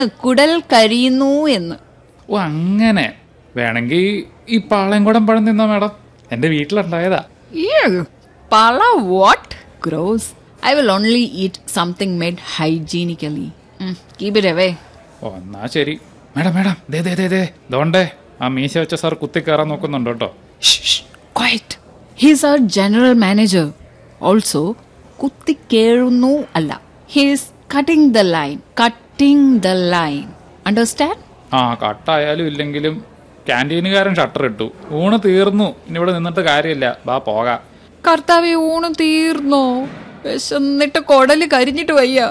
കുടൽ കരിയുന്നു എന്ന് ഓ അങ്ങനെ വേണമെങ്കിൽ ഈ പാളയംകുടം പഴം തിന്നോ മാഡം എന്റെ വീട്ടിലുണ്ടായതാ Ew, pala what? Gross. I will only eat something made hygienically. Mm, keep it away. ഓ എന്നാ ശരി മേഡം മേഡം ദേ ദേ ദേ ദേ ദോണ്ടേ ആ മീശ വെച്ച സാർ കുത്തിക്കയറാൻ നോക്കുന്നുണ്ട് കേട്ടോ Shh, shh, quiet. He's our general manager. Also, കുത്തി കേഴുന്നു അല്ല he's cutting the line cutting the line understand ആ കട്ടായാലും ഇല്ലെങ്കിലും ക്യാൻറ്റീനുകാരൻ ഷട്ടർ ഇട്ടു ഊണ് തീർന്നു ഇനി ഇവിടെ നിന്നിട്ട് കാര്യമില്ല ബാ പോകാം കർത്താവെ ഊണ് തീർന്നോ വിശന്നിട്ട് കൊടല് കരിഞ്ഞിട്ട് വയ്യ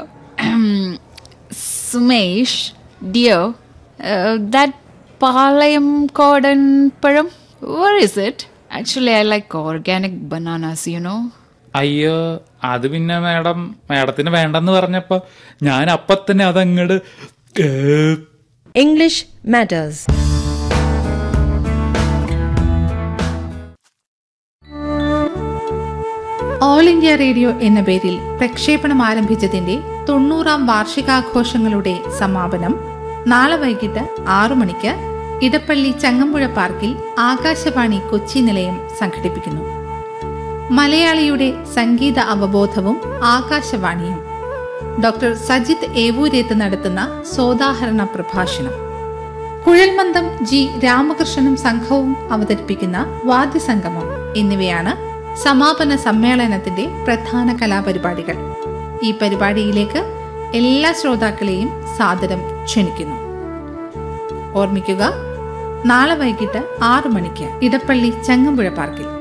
സുമേഷ് ഡിയോ ദാറ്റ് പാളയം കോടൻ പഴം where is it actually I like organic bananas you know അയ്യോ അത് പിന്നെ മാഡം മാഡത്തിന് വേണ്ടെന്ന് പറഞ്ഞപ്പോ ഞാൻ അപ്പൊ തന്നെ അതങ്ങട് ഏ, English matters. All India Radio എന്ന പേരിൽ പ്രക്ഷേപണം ആരംഭിച്ചതിന്റെ തൊണ്ണൂറാം വാർഷികാഘോഷങ്ങളുടെ സമാപനം നാളെ വൈകിട്ട് ആറു മണിക്ക് ഇടപ്പള്ളി ചങ്ങമ്പുഴ പാർക്കിൽ ആകാശവാണി കൊച്ചി നിലയം സംഘടിപ്പിക്കുന്നു മലയാളിയുടെ സംഗീത അവബോധവും ആകാശവാണിയും ഡോക്ടർ സജിത് ഏവൂരേത്ത് നടത്തുന്ന സോദാഹരണ പ്രഭാഷണം കുഴൽമന്ദം ജി രാമകൃഷ്ണനും സംഘവും അവതരിപ്പിക്കുന്ന വാദ്യസംഗമം എന്നിവയാണ് സമാപന സമ്മേളനത്തിന്റെ പ്രധാന കലാപരിപാടികൾ ഈ പരിപാടിയിലേക്ക് എല്ലാ ശ്രോതാക്കളെയും സാദരം ക്ഷണിക്കുന്നു ഓർമ്മിക്കുക നാളെ വൈകിട്ട് ആറു മണിക്ക് ഇടപ്പള്ളി ചങ്ങമ്പുഴ പാർക്കിൽ